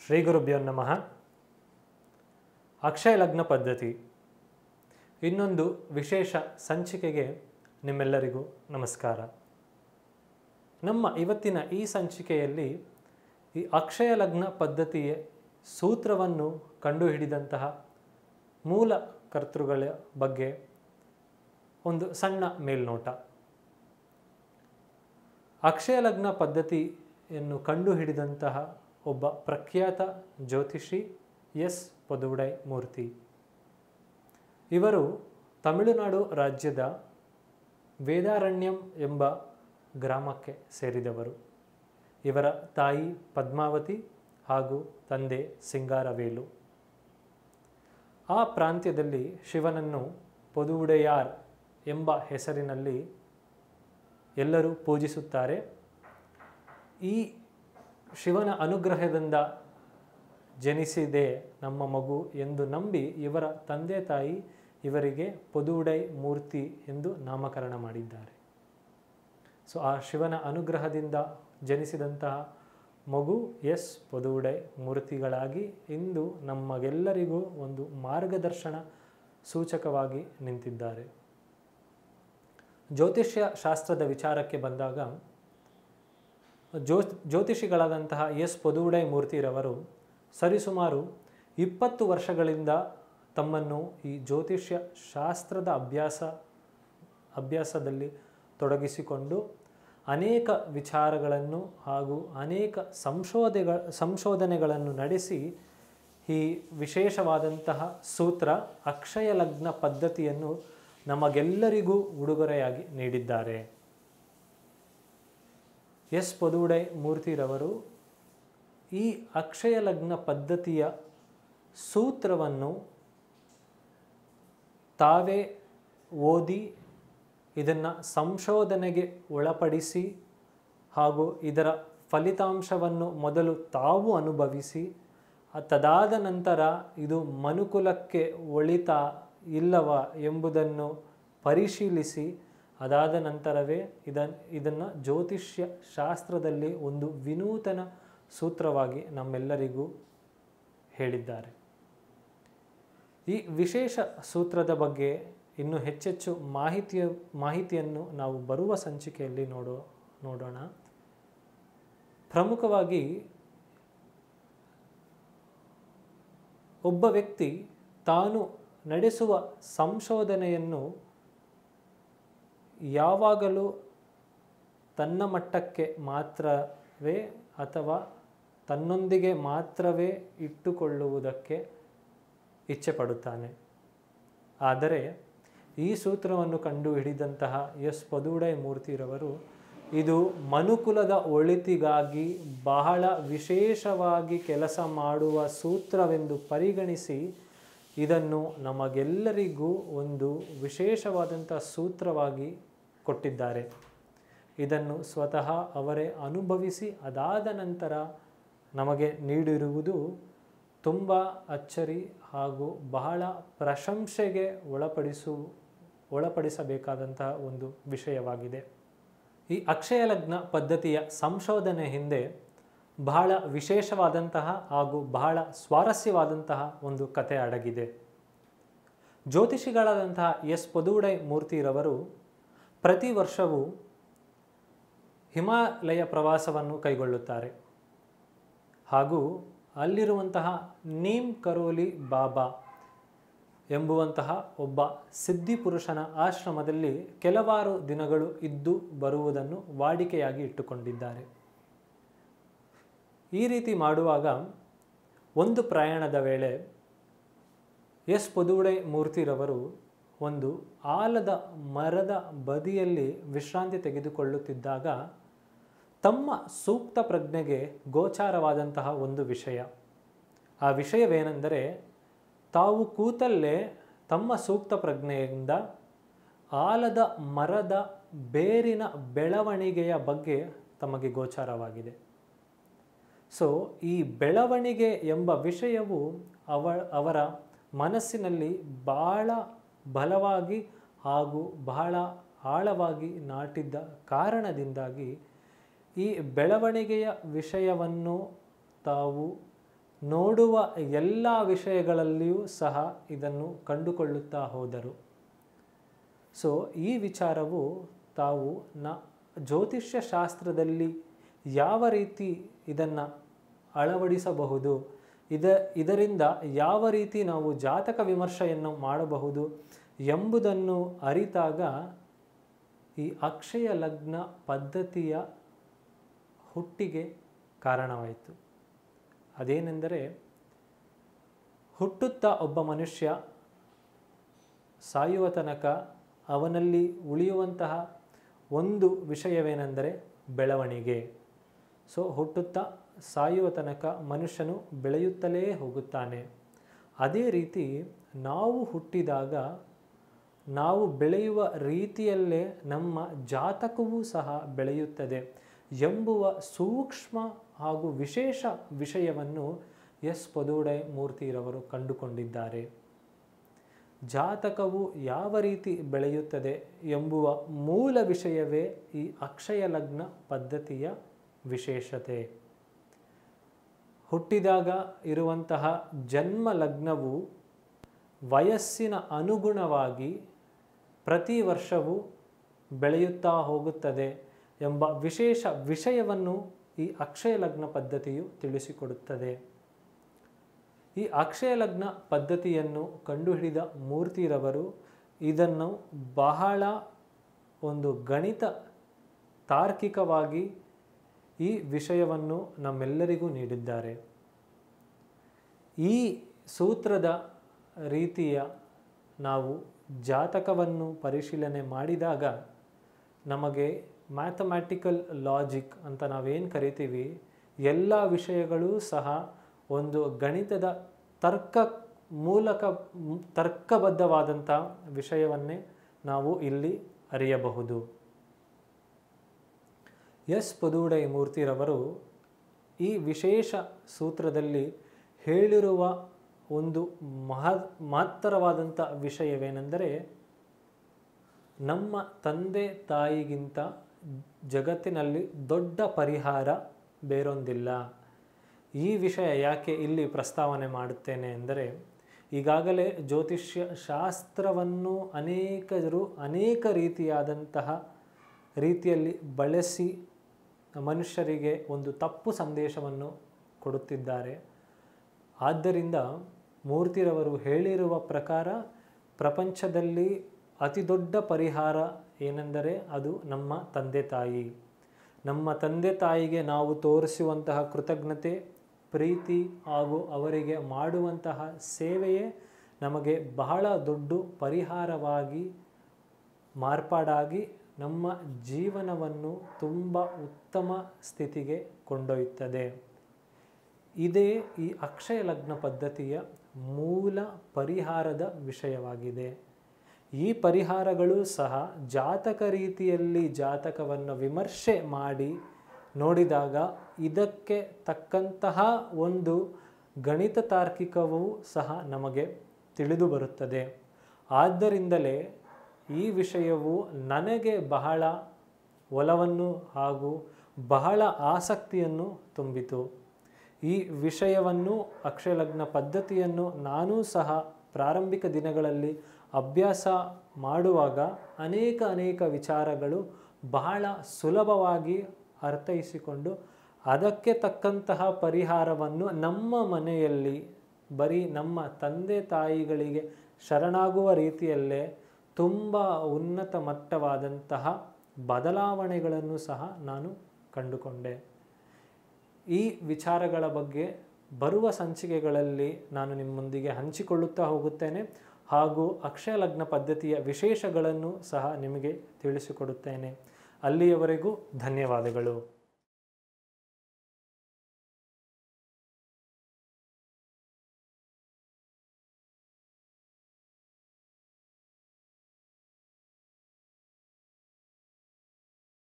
ಶ್ರೀ ಗುರುಭ್ಯೋ ನಮಃ ಅಕ್ಷಯ ಲಗ್ನ ಪದ್ಧತಿ ಇನ್ನೊಂದು ವಿಶೇಷ ಸಂಚಿಕೆಗೆ ನಿಮ್ಮೆಲ್ಲರಿಗೂ ನಮಸ್ಕಾರ ನಮ್ಮ ಇವತ್ತಿನ ಈ ಸಂಚಿಕೆಯಲ್ಲಿ ಈ ಅಕ್ಷಯ ಲಗ್ನ ಪದ್ಧತಿಯ ಸೂತ್ರವನ್ನು ಕಂಡುಹಿಡಿದಂತಹ ಮೂಲ ಕರ್ತೃಗಳ ಬಗ್ಗೆ ಒಂದು ಸಣ್ಣ ಮೇಲ್ನೋಟ ಅಕ್ಷಯ ಲಗ್ನ ಪದ್ಧತಿಯನ್ನು ಕಂಡುಹಿಡಿದಂತಹ ಒಬ್ಬ ಪ್ರಖ್ಯಾತ ಜ್ಯೋತಿಷಿ ಎಸ್ ಪದುಡೈ ಮೂರ್ತಿ ಇವರು ತಮಿಳುನಾಡು ರಾಜ್ಯದ ವೇದಾರಣ್ಯಂ ಎಂಬ ಗ್ರಾಮಕ್ಕೆ ಸೇರಿದವರು ಇವರ ತಾಯಿ ಪದ್ಮಾವತಿ ಹಾಗೂ ತಂದೆ ಸಿಂಗಾರವೇಲು ಆ ಪ್ರಾಂತ್ಯದಲ್ಲಿ ಶಿವನನ್ನು ಪೊದುವುಡೆಯಾರ್ ಎಂಬ ಹೆಸರಿನಲ್ಲಿ ಎಲ್ಲರೂ ಪೂಜಿಸುತ್ತಾರೆ ಈ ಶಿವನ ಅನುಗ್ರಹದಿಂದ ಜನಿಸಿದೆ ನಮ್ಮ ಮಗು ಎಂದು ನಂಬಿ ಇವರ ತಂದೆ ತಾಯಿ ಇವರಿಗೆ ಪೊದುಡೈ ಮೂರ್ತಿ ಎಂದು ನಾಮಕರಣ ಮಾಡಿದ್ದಾರೆ ಸೊ ಆ ಶಿವನ ಅನುಗ್ರಹದಿಂದ ಜನಿಸಿದಂತಹ ಮಗು ಎಸ್ ಪೊದುಡೈ ಮೂರ್ತಿಗಳಾಗಿ ಇಂದು ನಮಗೆಲ್ಲರಿಗೂ ಒಂದು ಮಾರ್ಗದರ್ಶನ ಸೂಚಕವಾಗಿ ನಿಂತಿದ್ದಾರೆ ಜ್ಯೋತಿಷ್ಯ ಶಾಸ್ತ್ರದ ವಿಚಾರಕ್ಕೆ ಬಂದಾಗ ಜ್ಯೋ ಜ್ಯೋತಿಷಿಗಳಾದಂತಹ ಎಸ್ ಪೊದುಡೈ ಮೂರ್ತಿರವರು ಸರಿಸುಮಾರು ಇಪ್ಪತ್ತು ವರ್ಷಗಳಿಂದ ತಮ್ಮನ್ನು ಈ ಜ್ಯೋತಿಷ್ಯ ಶಾಸ್ತ್ರದ ಅಭ್ಯಾಸ ಅಭ್ಯಾಸದಲ್ಲಿ ತೊಡಗಿಸಿಕೊಂಡು ಅನೇಕ ವಿಚಾರಗಳನ್ನು ಹಾಗೂ ಅನೇಕ ಸಂಶೋಧೆಗಳ ಸಂಶೋಧನೆಗಳನ್ನು ನಡೆಸಿ ಈ ವಿಶೇಷವಾದಂತಹ ಸೂತ್ರ ಅಕ್ಷಯ ಲಗ್ನ ಪದ್ಧತಿಯನ್ನು ನಮಗೆಲ್ಲರಿಗೂ ಉಡುಗೊರೆಯಾಗಿ ನೀಡಿದ್ದಾರೆ ಎಸ್ ಪೊದುಡೈ ಮೂರ್ತಿರವರು ಈ ಅಕ್ಷಯ ಲಗ್ನ ಪದ್ಧತಿಯ ಸೂತ್ರವನ್ನು ತಾವೇ ಓದಿ ಇದನ್ನು ಸಂಶೋಧನೆಗೆ ಒಳಪಡಿಸಿ ಹಾಗೂ ಇದರ ಫಲಿತಾಂಶವನ್ನು ಮೊದಲು ತಾವು ಅನುಭವಿಸಿ ತದಾದ ನಂತರ ಇದು ಮನುಕುಲಕ್ಕೆ ಒಳಿತ ಇಲ್ಲವ ಎಂಬುದನ್ನು ಪರಿಶೀಲಿಸಿ ಅದಾದ ನಂತರವೇ ಇದನ್ ಇದನ್ನು ಜ್ಯೋತಿಷ್ಯ ಶಾಸ್ತ್ರದಲ್ಲಿ ಒಂದು ವಿನೂತನ ಸೂತ್ರವಾಗಿ ನಮ್ಮೆಲ್ಲರಿಗೂ ಹೇಳಿದ್ದಾರೆ ಈ ವಿಶೇಷ ಸೂತ್ರದ ಬಗ್ಗೆ ಇನ್ನು ಹೆಚ್ಚೆಚ್ಚು ಮಾಹಿತಿಯ ಮಾಹಿತಿಯನ್ನು ನಾವು ಬರುವ ಸಂಚಿಕೆಯಲ್ಲಿ ನೋಡೋ ನೋಡೋಣ ಪ್ರಮುಖವಾಗಿ ಒಬ್ಬ ವ್ಯಕ್ತಿ ತಾನು ನಡೆಸುವ ಸಂಶೋಧನೆಯನ್ನು ಯಾವಾಗಲೂ ತನ್ನ ಮಟ್ಟಕ್ಕೆ ಮಾತ್ರವೇ ಅಥವಾ ತನ್ನೊಂದಿಗೆ ಮಾತ್ರವೇ ಇಟ್ಟುಕೊಳ್ಳುವುದಕ್ಕೆ ಇಚ್ಛೆ ಪಡುತ್ತಾನೆ ಆದರೆ ಈ ಸೂತ್ರವನ್ನು ಕಂಡು ಹಿಡಿದಂತಹ ಎಸ್ ಪದುಡೈ ಮೂರ್ತಿರವರು ಇದು ಮನುಕುಲದ ಒಳಿತಿಗಾಗಿ ಬಹಳ ವಿಶೇಷವಾಗಿ ಕೆಲಸ ಮಾಡುವ ಸೂತ್ರವೆಂದು ಪರಿಗಣಿಸಿ ಇದನ್ನು ನಮಗೆಲ್ಲರಿಗೂ ಒಂದು ವಿಶೇಷವಾದಂಥ ಸೂತ್ರವಾಗಿ ಕೊಟ್ಟಿದ್ದಾರೆ ಇದನ್ನು ಸ್ವತಃ ಅವರೇ ಅನುಭವಿಸಿ ಅದಾದ ನಂತರ ನಮಗೆ ನೀಡಿರುವುದು ತುಂಬ ಅಚ್ಚರಿ ಹಾಗೂ ಬಹಳ ಪ್ರಶಂಸೆಗೆ ಒಳಪಡಿಸು ಒಳಪಡಿಸಬೇಕಾದಂತಹ ಒಂದು ವಿಷಯವಾಗಿದೆ ಈ ಅಕ್ಷಯ ಲಗ್ನ ಪದ್ಧತಿಯ ಸಂಶೋಧನೆ ಹಿಂದೆ ಬಹಳ ವಿಶೇಷವಾದಂತಹ ಹಾಗೂ ಬಹಳ ಸ್ವಾರಸ್ಯವಾದಂತಹ ಒಂದು ಕತೆ ಅಡಗಿದೆ ಜ್ಯೋತಿಷಿಗಳಾದಂತಹ ಎಸ್ ಪೊದುಡೈ ಮೂರ್ತಿರವರು ಪ್ರತಿ ವರ್ಷವೂ ಹಿಮಾಲಯ ಪ್ರವಾಸವನ್ನು ಕೈಗೊಳ್ಳುತ್ತಾರೆ ಹಾಗೂ ಅಲ್ಲಿರುವಂತಹ ನೀಮ್ ಕರೋಲಿ ಬಾಬಾ ಎಂಬುವಂತಹ ಒಬ್ಬ ಸಿದ್ಧಿ ಪುರುಷನ ಆಶ್ರಮದಲ್ಲಿ ಕೆಲವಾರು ದಿನಗಳು ಇದ್ದು ಬರುವುದನ್ನು ವಾಡಿಕೆಯಾಗಿ ಇಟ್ಟುಕೊಂಡಿದ್ದಾರೆ ಈ ರೀತಿ ಮಾಡುವಾಗ ಒಂದು ಪ್ರಯಾಣದ ವೇಳೆ ಎಸ್ ಪೊದುಡೈ ಮೂರ್ತಿರವರು ಒಂದು ಆಲದ ಮರದ ಬದಿಯಲ್ಲಿ ವಿಶ್ರಾಂತಿ ತೆಗೆದುಕೊಳ್ಳುತ್ತಿದ್ದಾಗ ತಮ್ಮ ಸೂಕ್ತ ಪ್ರಜ್ಞೆಗೆ ಗೋಚಾರವಾದಂತಹ ಒಂದು ವಿಷಯ ಆ ವಿಷಯವೇನೆಂದರೆ ತಾವು ಕೂತಲ್ಲೇ ತಮ್ಮ ಸೂಕ್ತ ಪ್ರಜ್ಞೆಯಿಂದ ಆಲದ ಮರದ ಬೇರಿನ ಬೆಳವಣಿಗೆಯ ಬಗ್ಗೆ ತಮಗೆ ಗೋಚಾರವಾಗಿದೆ ಸೊ ಈ ಬೆಳವಣಿಗೆ ಎಂಬ ವಿಷಯವು ಅವ ಅವರ ಮನಸ್ಸಿನಲ್ಲಿ ಬಹಳ ಬಲವಾಗಿ ಹಾಗೂ ಬಹಳ ಆಳವಾಗಿ ನಾಟಿದ್ದ ಕಾರಣದಿಂದಾಗಿ ಈ ಬೆಳವಣಿಗೆಯ ವಿಷಯವನ್ನು ತಾವು ನೋಡುವ ಎಲ್ಲ ವಿಷಯಗಳಲ್ಲಿಯೂ ಸಹ ಇದನ್ನು ಕಂಡುಕೊಳ್ಳುತ್ತಾ ಹೋದರು ಸೊ ಈ ವಿಚಾರವು ತಾವು ನ ಜ್ಯೋತಿಷ್ಯ ಶಾಸ್ತ್ರದಲ್ಲಿ ಯಾವ ರೀತಿ ಇದನ್ನು ಅಳವಡಿಸಬಹುದು ಇದ ಇದರಿಂದ ಯಾವ ರೀತಿ ನಾವು ಜಾತಕ ವಿಮರ್ಶೆಯನ್ನು ಮಾಡಬಹುದು ಎಂಬುದನ್ನು ಅರಿತಾಗ ಈ ಅಕ್ಷಯ ಲಗ್ನ ಪದ್ಧತಿಯ ಹುಟ್ಟಿಗೆ ಕಾರಣವಾಯಿತು ಅದೇನೆಂದರೆ ಹುಟ್ಟುತ್ತಾ ಒಬ್ಬ ಮನುಷ್ಯ ಸಾಯುವ ತನಕ ಅವನಲ್ಲಿ ಉಳಿಯುವಂತಹ ಒಂದು ವಿಷಯವೇನೆಂದರೆ ಬೆಳವಣಿಗೆ ಸೊ ಹುಟ್ಟುತ್ತಾ ಸಾಯುವ ತನಕ ಮನುಷ್ಯನು ಬೆಳೆಯುತ್ತಲೇ ಹೋಗುತ್ತಾನೆ ಅದೇ ರೀತಿ ನಾವು ಹುಟ್ಟಿದಾಗ ನಾವು ಬೆಳೆಯುವ ರೀತಿಯಲ್ಲೇ ನಮ್ಮ ಜಾತಕವೂ ಸಹ ಬೆಳೆಯುತ್ತದೆ ಎಂಬುವ ಸೂಕ್ಷ್ಮ ಹಾಗೂ ವಿಶೇಷ ವಿಷಯವನ್ನು ಎಸ್ ಪದೋಡೈ ಮೂರ್ತಿರವರು ಕಂಡುಕೊಂಡಿದ್ದಾರೆ ಜಾತಕವು ಯಾವ ರೀತಿ ಬೆಳೆಯುತ್ತದೆ ಎಂಬುವ ಮೂಲ ವಿಷಯವೇ ಈ ಅಕ್ಷಯ ಲಗ್ನ ಪದ್ಧತಿಯ ವಿಶೇಷತೆ ಹುಟ್ಟಿದಾಗ ಇರುವಂತಹ ಜನ್ಮ ಲಗ್ನವು ವಯಸ್ಸಿನ ಅನುಗುಣವಾಗಿ ಪ್ರತಿ ವರ್ಷವೂ ಬೆಳೆಯುತ್ತಾ ಹೋಗುತ್ತದೆ ಎಂಬ ವಿಶೇಷ ವಿಷಯವನ್ನು ಈ ಅಕ್ಷಯ ಲಗ್ನ ಪದ್ಧತಿಯು ತಿಳಿಸಿಕೊಡುತ್ತದೆ ಈ ಅಕ್ಷಯ ಲಗ್ನ ಪದ್ಧತಿಯನ್ನು ಕಂಡುಹಿಡಿದ ಮೂರ್ತಿರವರು ಇದನ್ನು ಬಹಳ ಒಂದು ಗಣಿತ ತಾರ್ಕಿಕವಾಗಿ ಈ ವಿಷಯವನ್ನು ನಮ್ಮೆಲ್ಲರಿಗೂ ನೀಡಿದ್ದಾರೆ ಈ ಸೂತ್ರದ ರೀತಿಯ ನಾವು ಜಾತಕವನ್ನು ಪರಿಶೀಲನೆ ಮಾಡಿದಾಗ ನಮಗೆ ಮ್ಯಾಥಮ್ಯಾಟಿಕಲ್ ಲಾಜಿಕ್ ಅಂತ ನಾವೇನು ಕರಿತೀವಿ ಎಲ್ಲ ವಿಷಯಗಳೂ ಸಹ ಒಂದು ಗಣಿತದ ತರ್ಕ ಮೂಲಕ ತರ್ಕಬದ್ಧವಾದಂಥ ವಿಷಯವನ್ನೇ ನಾವು ಇಲ್ಲಿ ಅರಿಯಬಹುದು ಎಸ್ ಪದೂಡೈ ಮೂರ್ತಿರವರು ಈ ವಿಶೇಷ ಸೂತ್ರದಲ್ಲಿ ಹೇಳಿರುವ ಒಂದು ಮಹ ಮಹತ್ತರವಾದಂಥ ವಿಷಯವೇನೆಂದರೆ ನಮ್ಮ ತಂದೆ ತಾಯಿಗಿಂತ ಜಗತ್ತಿನಲ್ಲಿ ದೊಡ್ಡ ಪರಿಹಾರ ಬೇರೊಂದಿಲ್ಲ ಈ ವಿಷಯ ಯಾಕೆ ಇಲ್ಲಿ ಪ್ರಸ್ತಾವನೆ ಮಾಡುತ್ತೇನೆ ಎಂದರೆ ಈಗಾಗಲೇ ಜ್ಯೋತಿಷ್ಯ ಶಾಸ್ತ್ರವನ್ನು ಅನೇಕರು ಅನೇಕ ರೀತಿಯಾದಂತಹ ರೀತಿಯಲ್ಲಿ ಬಳಸಿ ಮನುಷ್ಯರಿಗೆ ಒಂದು ತಪ್ಪು ಸಂದೇಶವನ್ನು ಕೊಡುತ್ತಿದ್ದಾರೆ ಆದ್ದರಿಂದ ಮೂರ್ತಿರವರು ಹೇಳಿರುವ ಪ್ರಕಾರ ಪ್ರಪಂಚದಲ್ಲಿ ಅತಿ ದೊಡ್ಡ ಪರಿಹಾರ ಏನೆಂದರೆ ಅದು ನಮ್ಮ ತಂದೆ ತಾಯಿ ನಮ್ಮ ತಂದೆ ತಾಯಿಗೆ ನಾವು ತೋರಿಸುವಂತಹ ಕೃತಜ್ಞತೆ ಪ್ರೀತಿ ಹಾಗೂ ಅವರಿಗೆ ಮಾಡುವಂತಹ ಸೇವೆಯೇ ನಮಗೆ ಬಹಳ ದೊಡ್ಡ ಪರಿಹಾರವಾಗಿ ಮಾರ್ಪಾಡಾಗಿ ನಮ್ಮ ಜೀವನವನ್ನು ತುಂಬ ಉತ್ತಮ ಸ್ಥಿತಿಗೆ ಕೊಂಡೊಯ್ಯುತ್ತದೆ ಇದೇ ಈ ಅಕ್ಷಯ ಲಗ್ನ ಪದ್ಧತಿಯ ಮೂಲ ಪರಿಹಾರದ ವಿಷಯವಾಗಿದೆ ಈ ಪರಿಹಾರಗಳು ಸಹ ಜಾತಕ ರೀತಿಯಲ್ಲಿ ಜಾತಕವನ್ನು ವಿಮರ್ಶೆ ಮಾಡಿ ನೋಡಿದಾಗ ಇದಕ್ಕೆ ತಕ್ಕಂತಹ ಒಂದು ಗಣಿತ ತಾರ್ಕಿಕವೂ ಸಹ ನಮಗೆ ತಿಳಿದು ಬರುತ್ತದೆ ಆದ್ದರಿಂದಲೇ ಈ ವಿಷಯವು ನನಗೆ ಬಹಳ ಒಲವನ್ನು ಹಾಗೂ ಬಹಳ ಆಸಕ್ತಿಯನ್ನು ತುಂಬಿತು ಈ ವಿಷಯವನ್ನು ಅಕ್ಷಯಲಗ್ನ ಪದ್ಧತಿಯನ್ನು ನಾನೂ ಸಹ ಪ್ರಾರಂಭಿಕ ದಿನಗಳಲ್ಲಿ ಅಭ್ಯಾಸ ಮಾಡುವಾಗ ಅನೇಕ ಅನೇಕ ವಿಚಾರಗಳು ಬಹಳ ಸುಲಭವಾಗಿ ಅರ್ಥೈಸಿಕೊಂಡು ಅದಕ್ಕೆ ತಕ್ಕಂತಹ ಪರಿಹಾರವನ್ನು ನಮ್ಮ ಮನೆಯಲ್ಲಿ ಬರೀ ನಮ್ಮ ತಂದೆ ತಾಯಿಗಳಿಗೆ ಶರಣಾಗುವ ರೀತಿಯಲ್ಲೇ ತುಂಬ ಉನ್ನತ ಮಟ್ಟವಾದಂತಹ ಬದಲಾವಣೆಗಳನ್ನು ಸಹ ನಾನು ಕಂಡುಕೊಂಡೆ ಈ ವಿಚಾರಗಳ ಬಗ್ಗೆ ಬರುವ ಸಂಚಿಕೆಗಳಲ್ಲಿ ನಾನು ನಿಮ್ಮೊಂದಿಗೆ ಹಂಚಿಕೊಳ್ಳುತ್ತಾ ಹೋಗುತ್ತೇನೆ ಹಾಗೂ ಅಕ್ಷಯ ಲಗ್ನ ಪದ್ಧತಿಯ ವಿಶೇಷಗಳನ್ನು ಸಹ ನಿಮಗೆ ತಿಳಿಸಿಕೊಡುತ್ತೇನೆ ಅಲ್ಲಿಯವರೆಗೂ ಧನ್ಯವಾದಗಳು